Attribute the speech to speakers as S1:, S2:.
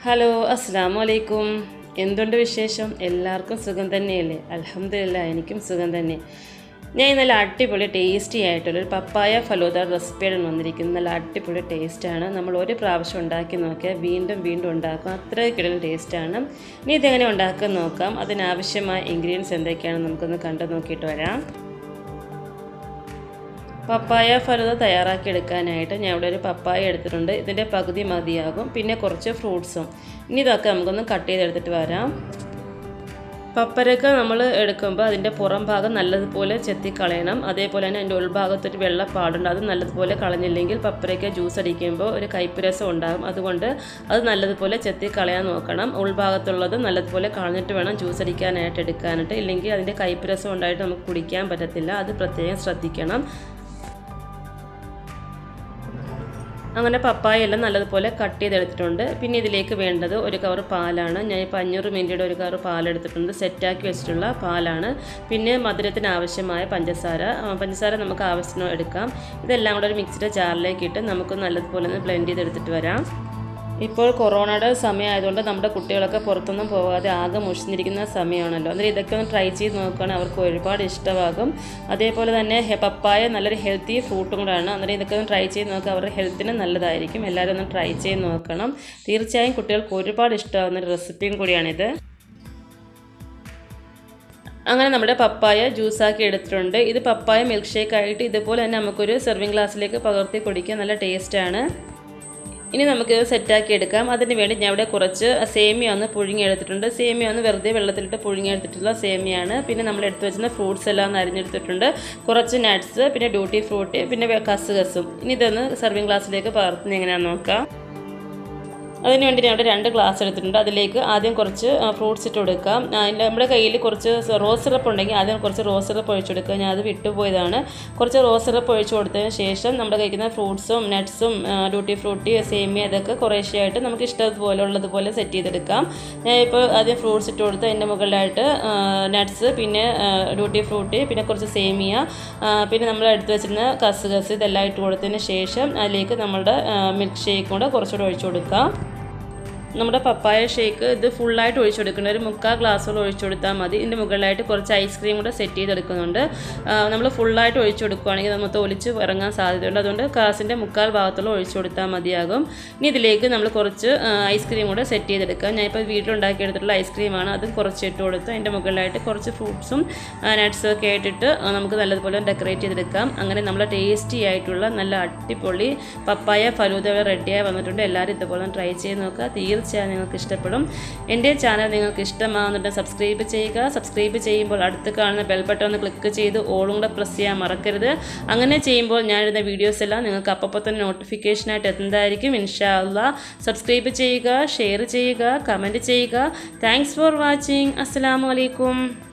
S1: hello അസ്സാം വലൈക്കും എന്തുണ്ട് വിശേഷം എല്ലാവർക്കും സുഖം തന്നെയല്ലേ അലഹമില്ല എനിക്കും സുഖം തന്നെ ഞാൻ ഇന്നലെ അടിപൊളി ടേസ്റ്റി ആയിട്ടുള്ള ഒരു പപ്പായ ഫലൂദ റെസിപ്പിയാണ് വന്നിരിക്കുന്നത് നല്ല അടിപൊളി ടേസ്റ്റാണ് നമ്മൾ ഒരു പ്രാവശ്യം ഉണ്ടാക്കി നോക്കിയാൽ വീണ്ടും വീണ്ടും ഉണ്ടാക്കും അത്രയ്ക്കിടയിൽ ടേസ്റ്റാണ് ഇനി ഇതെങ്ങനെ ഉണ്ടാക്കാൻ നോക്കാം അതിനാവശ്യമായ ഇൻഗ്രീഡിയൻസ് എന്തൊക്കെയാണെന്ന് നമുക്കൊന്ന് കണ്ടു നോക്കിയിട്ട് വരാം പപ്പായ ഫലത തയ്യാറാക്കി എടുക്കാനായിട്ട് ഞാൻ ഇവിടെ ഒരു പപ്പായ എടുത്തിട്ടുണ്ട് ഇതിൻ്റെ പകുതി മതിയാകും പിന്നെ കുറച്ച് ഫ്രൂട്ട്സും ഇനി ഇതൊക്കെ നമുക്കൊന്ന് കട്ട് ചെയ്തെടുത്തിട്ട് വരാം പപ്പരക്ക നമ്മൾ എടുക്കുമ്പോൾ അതിൻ്റെ പുറം ഭാഗം നല്ലതുപോലെ ചെത്തിക്കളയണം അതേപോലെ തന്നെ അതിൻ്റെ ഉൾഭാഗത്തൊരു വെള്ള പാടുണ്ട് അത് നല്ലതുപോലെ കളഞ്ഞില്ലെങ്കിൽ പപ്പരക്ക ജ്യൂസ് അടിക്കുമ്പോൾ ഒരു കയ്പ്പ് രസം ഉണ്ടാകും അതുകൊണ്ട് അത് നല്ലതുപോലെ ചെത്തി കളയാൻ നോക്കണം ഉൾഭാഗത്തുള്ളത് നല്ലതുപോലെ കളഞ്ഞിട്ട് വേണം ജ്യൂസ് അടിക്കാനായിട്ട് എടുക്കാനായിട്ട് ഇല്ലെങ്കിൽ അതിൻ്റെ കയ്പ്പ് രസം ഉണ്ടായിട്ട് നമുക്ക് കുടിക്കാൻ പറ്റത്തില്ല അത് പ്രത്യേകം ശ്രദ്ധിക്കണം അങ്ങനെ പപ്പായ എല്ലാം നല്ലതുപോലെ കട്ട് ചെയ്തെടുത്തിട്ടുണ്ട് പിന്നെ ഇതിലേക്ക് വേണ്ടത് ഒരു കവർ പാലാണ് ഞാൻ ഇപ്പോൾ അഞ്ഞൂറ് മില്ലിയുടെ ഒരു കവർ പാലെടുത്തിട്ടുണ്ട് സെറ്റാക്കി വെച്ചിട്ടുള്ള പാലാണ് പിന്നെ മധുരത്തിന് ആവശ്യമായ പഞ്ചസാര പഞ്ചസാര നമുക്ക് ആവശ്യത്തിന് എടുക്കാം ഇതെല്ലാം കൂടെ ഒരു മിക്സിയുടെ ജാറിലേക്ക് ഇട്ട് നമുക്ക് നല്ലതുപോലെ ഒന്ന് ബ്ലെൻഡ് ചെയ്തെടുത്തിട്ട് വരാം ഇപ്പോൾ കൊറോണയുടെ സമയമായതുകൊണ്ട് നമ്മുടെ കുട്ടികളൊക്കെ പുറത്തൊന്നും പോകാതെ ആകെ മുഷിഞ്ഞിരിക്കുന്ന സമയമാണല്ലോ അന്നേരം ഇതൊക്കെ ഒന്ന് ട്രൈ ചെയ്ത് നോക്കുകയാണെങ്കിൽ അവർക്ക് ഒരുപാട് ഇഷ്ടമാകും അതേപോലെ തന്നെ പപ്പായ നല്ലൊരു ഹെൽത്തി ഫ്രൂട്ടും കൂടെയാണ് അന്നേരം ഇതൊക്കെ ഒന്ന് ട്രൈ ചെയ്ത് നോക്കുക അവരുടെ ഹെൽത്തിന് നല്ലതായിരിക്കും എല്ലാവരും ഒന്ന് ട്രൈ ചെയ്ത് നോക്കണം തീർച്ചയായും കുട്ടികൾക്ക് ഒരുപാട് ഇഷ്ടമാകുന്ന ഒരു റെസിപ്പിയും കൂടിയാണിത് അങ്ങനെ നമ്മുടെ പപ്പായ ജ്യൂസാക്കി എടുത്തിട്ടുണ്ട് ഇത് പപ്പായ മിൽക്ക് ഷേക്ക് ആയിട്ട് ഇതുപോലെ തന്നെ നമുക്കൊരു സെർവിങ് ഗ്ലാസ്സിലേക്ക് പകർത്തി കുടിക്കാൻ നല്ല ടേസ്റ്റാണ് ഇനി നമുക്ക് സെറ്റാക്കി എടുക്കാം അതിന് വേണ്ടി ഞാൻ ഇവിടെ കുറച്ച് സേമിയ ഒന്ന് പുഴുങ്ങിയെടുത്തിട്ടുണ്ട് സേമിയ ഒന്ന് വെറുതെ വെള്ളത്തിലിട്ട് പുഴുങ്ങിയെടുത്തിട്ടുള്ള സേമിയാണ് പിന്നെ നമ്മൾ എടുത്തു വെച്ചിരുന്ന ഫ്രൂട്ട്സ് എല്ലാം ഒന്ന് അരിഞ്ഞെടുത്തിട്ടുണ്ട് കുറച്ച് നട്ട്സ് പിന്നെ ഡ്യൂട്ടി ഫ്രൂട്ട് പിന്നെ കസുകസും ഇനി ഇതൊന്ന് സെർവിങ് ഗ്ലാസ്സിലേക്ക് പകർത്തുന്നത് എങ്ങനെയാണെന്ന് നോക്കാം അതിന് വേണ്ടി ഞാൻ ഇവിടെ രണ്ട് ഗ്ലാസ് എടുത്തിട്ടുണ്ട് അതിലേക്ക് ആദ്യം കുറച്ച് ഫ്രൂട്ട്സ് ഇട്ട് കൊടുക്കാം നമ്മുടെ കയ്യിൽ കുറച്ച് റോസ് സിറപ്പ് ഉണ്ടെങ്കിൽ ആദ്യം കുറച്ച് റോസ് സിറപ്പ് ഒഴിച്ചു കൊടുക്കുക ഞാൻ അത് വിട്ടുപോയതാണ് കുറച്ച് റോസ് സിറപ്പ് ഒഴിച്ചു കൊടുത്തതിന് ശേഷം നമ്മുടെ കഴിക്കുന്ന ഫ്രൂട്ട്സും നട്ട്സും ഡ്യൂട്ടി ഫ്രൂട്ടി സേമിയ ഇതൊക്കെ കുറേശ്ശെയായിട്ട് നമുക്ക് ഇഷ്ടപോലെ ഉള്ളതുപോലെ സെറ്റ് ചെയ്തെടുക്കാം ഞാൻ ഇപ്പോൾ ആദ്യം ഫ്രൂട്ട്സ് ഇട്ട് കൊടുത്ത് അതിൻ്റെ മുകളിലായിട്ട് നട്ട്സ് പിന്നെ ഡ്യൂട്ടി ഫ്രൂട്ടി പിന്നെ കുറച്ച് സേമിയ പിന്നെ നമ്മൾ എടുത്ത് വെച്ചിരുന്ന കസുകസ് ഇതെല്ലാം ഇട്ട് കൊടുത്തതിന് ശേഷം അതിലേക്ക് നമ്മുടെ മിൽക്ക് ഷേക്കും കൂടെ കുറച്ചുകൂടെ ഒഴിച്ചു കൊടുക്കാം നമ്മുടെ പപ്പായ ഷേക്ക് ഇത് ഫുള്ളായിട്ട് ഒഴിച്ചു കൊടുക്കേണ്ട ഒരു മുക്കാൽ ഗ്ലാസ്സോളം ഒഴിച്ചു കൊടുത്താൽ മതി ഇതിൻ്റെ മുകളിലായിട്ട് കുറച്ച് ഐസ്ക്രീം കൂടെ സെറ്റ് ചെയ്തെടുക്കുന്നുണ്ട് നമ്മൾ ഫുള്ളായിട്ട് ഒഴിച്ചു കൊടുക്കുകയാണെങ്കിൽ നമ്മൾ ഒലിച്ച് ഇറങ്ങാൻ സാധ്യതയുണ്ട് അതുകൊണ്ട് ഗ്ലാസിൻ്റെ മുക്കാൽ ഭാഗത്തോളം ഒഴിച്ചു കൊടുത്താൽ മതിയാകും ഇനി ഇതിലേക്ക് നമ്മൾ കുറച്ച് ഐസ്ക്രീം കൂടെ സെറ്റ് ചെയ്തെടുക്കാം ഞാനിപ്പോൾ വീട്ടിലുണ്ടാക്കിയെടുത്തിട്ടുള്ള ഐസ്ക്രീമാണ് അതും കുറച്ച് ഇട്ട് കൊടുത്ത് അതിൻ്റെ മുകളിലായിട്ട് കുറച്ച് ഫ്രൂട്ട്സും നട്ട്സും ഒക്കെ ആയിട്ടിട്ട് നമുക്ക് നല്ലതുപോലെ ഡെക്കറേറ്റ് ചെയ്തെടുക്കാം അങ്ങനെ നമ്മൾ ടേസ്റ്റി ആയിട്ടുള്ള നല്ല അടിപൊളി പപ്പായ ഫലൂദ റെഡിയായി വന്നിട്ടുണ്ട് എല്ലാവരും ഇതുപോലെ ട്രൈ ചെയ്ത് നോക്കുക തീർച്ചയായും തീർച്ചയായും നിങ്ങൾക്ക് ഇഷ്ടപ്പെടും എൻ്റെ ചാനൽ നിങ്ങൾക്ക് ഇഷ്ടമാകുന്നുണ്ടെങ്കിൽ സബ്സ്ക്രൈബ് ചെയ്യുക സബ്സ്ക്രൈബ് ചെയ്യുമ്പോൾ അടുത്ത് കാണുന്ന ബെൽ ബട്ടൺ ഒന്ന് ക്ലിക്ക് ചെയ്ത് ഓളും കൂടെ പ്രസ് ചെയ്യാൻ മറക്കരുത് അങ്ങനെ ചെയ്യുമ്പോൾ ഞാനിടുന്ന വീഡിയോസ് എല്ലാം നിങ്ങൾക്ക് അപ്പോൾ തന്നെ നോട്ടിഫിക്കേഷനായിട്ട് എത്തുന്നതായിരിക്കും ഇൻഷാ അല്ലാ സബ്സ്ക്രൈബ് ചെയ്യുക ഷെയർ ചെയ്യുക കമൻറ്റ് ചെയ്യുക താങ്ക്സ് ഫോർ വാച്ചിങ് അസ്സാം വലൈക്കും